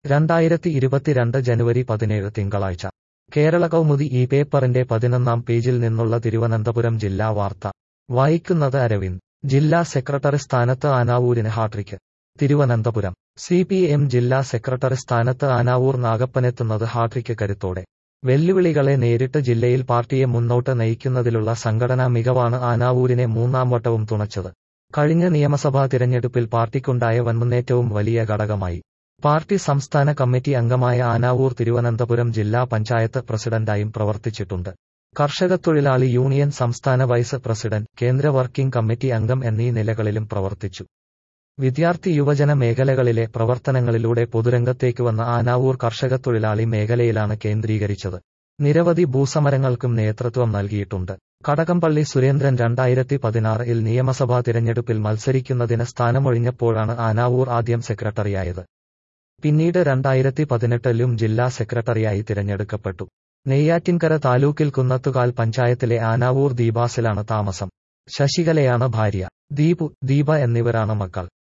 രണ്ടായിരത്തി ഇരുപത്തിരണ്ട് ജനുവരി പതിനേഴ് തിങ്കളാഴ്ച കേരള കൗമുദി ഈ പേപ്പറിന്റെ പതിനൊന്നാം പേജിൽ നിന്നുള്ള തിരുവനന്തപുരം ജില്ലാ വാർത്ത വായിക്കുന്നത് അരവിന്ദ് ജില്ലാ സെക്രട്ടറി സ്ഥാനത്ത് ആനാവൂരിന് hat trick Thiruvananthapuram C P M ജില്ലാ സെക്രട്ടറി സ്ഥാനത്ത് ആനാവൂർ നാഗപ്പനെത്തുന്നത് ഹാട്രിക്ക് കരുത്തോടെ വെല്ലുവിളികളെ നേരിട്ട് ജില്ലയിൽ പാർട്ടിയെ മുന്നോട്ട് നയിക്കുന്നതിലുള്ള സംഘടനാ മികവാണ് ആനാവൂരിനെ മൂന്നാം വട്ടവും തുണച്ചത് കഴിഞ്ഞ നിയമസഭാ തിരഞ്ഞെടുപ്പിൽ പാർട്ടിക്കുണ്ടായ വൻമുന്നേറ്റവും വലിയ ഘടകമായി പാർട്ടി സംസ്ഥാന കമ്മിറ്റി അംഗമായ ആനാവൂർ തിരുവനന്തപുരം ജില്ലാ പഞ്ചായത്ത് പ്രസിഡന്റായും പ്രവർത്തിച്ചിട്ടുണ്ട് കർഷകത്തൊഴിലാളി യൂണിയൻ സംസ്ഥാന വൈസ് പ്രസിഡന്റ് കേന്ദ്ര വർക്കിംഗ് കമ്മിറ്റി അംഗം എന്നീ നിലകളിലും പ്രവർത്തിച്ചു വിദ്യാർത്ഥി യുവജന മേഖലകളിലെ പ്രവർത്തനങ്ങളിലൂടെ പൊതുരംഗത്തേക്ക് വന്ന ആനാവൂർ കർഷകത്തൊഴിലാളി മേഖലയിലാണ് കേന്ദ്രീകരിച്ചത് നിരവധി ഭൂസമരങ്ങൾക്കും നേതൃത്വം നൽകിയിട്ടുണ്ട് കടകംപള്ളി സുരേന്ദ്രൻ രണ്ടായിരത്തി പതിനാറിൽ നിയമസഭാ തിരഞ്ഞെടുപ്പിൽ മത്സരിക്കുന്നതിന് സ്ഥാനമൊഴിഞ്ഞപ്പോഴാണ് ആനാവൂർ ആദ്യം സെക്രട്ടറിയായത് പിന്നീട് രണ്ടായിരത്തി പതിനെട്ടിലും ജില്ലാ സെക്രട്ടറിയായി തിരഞ്ഞെടുക്കപ്പെട്ടു നെയ്യാറ്റിൻകര താലൂക്കിൽ കുന്നത്തുകാൽ പഞ്ചായത്തിലെ ആനാവൂർ ദീപാസിലാണ് താമസം ശശികലയാണ് ഭാര്യ ദീപു ദീപ എന്നിവരാണ് മക്കൾ